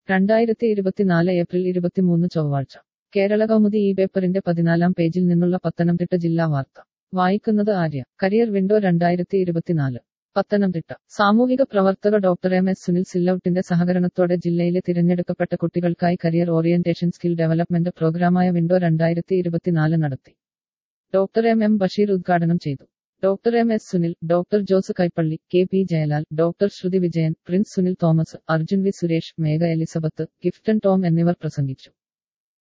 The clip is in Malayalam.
രണ്ടായിരത്തി ഇരുപത്തിനാല് ഏപ്രിൽ ഇരുപത്തിമൂന്ന് ചൊവ്വാഴ്ച കേരള കൗമുദി ഈ പേപ്പറിന്റെ പതിനാലാം പേജിൽ നിന്നുള്ള പത്തനംതിട്ട ജില്ലാ വാർത്ത വായിക്കുന്നത് ആര്യ കരിയർ വിൻഡോ രണ്ടായിരത്തി ഇരുപത്തിനാല് പത്തനംതിട്ട സാമൂഹിക പ്രവർത്തക ഡോക്ടർ എം എസ് സുനിൽ സില്ലൌട്ടിന്റെ സഹകരണത്തോടെ ജില്ലയിലെ തിരഞ്ഞെടുക്കപ്പെട്ട കുട്ടികൾക്കായി കരിയർ ഓറിയന്റേഷൻ സ്കിൽ ഡെവലപ്മെന്റ് പ്രോഗ്രാമായ വിൻഡോ രണ്ടായിരത്തി ഇരുപത്തിനാല് നടത്തി ഡോക്ടർ എം എം ബഷീർ ഉദ്ഘാടനം ചെയ്തു doctor M S Sunil doctor Jose Kaippally K P Jayalal doctor Shruthi Vijayan Prince Sunil Thomas Arjun V Suresh Megha Elizabeth Giftan Tom എന്നിവർ പ്രസംഗിച്ചു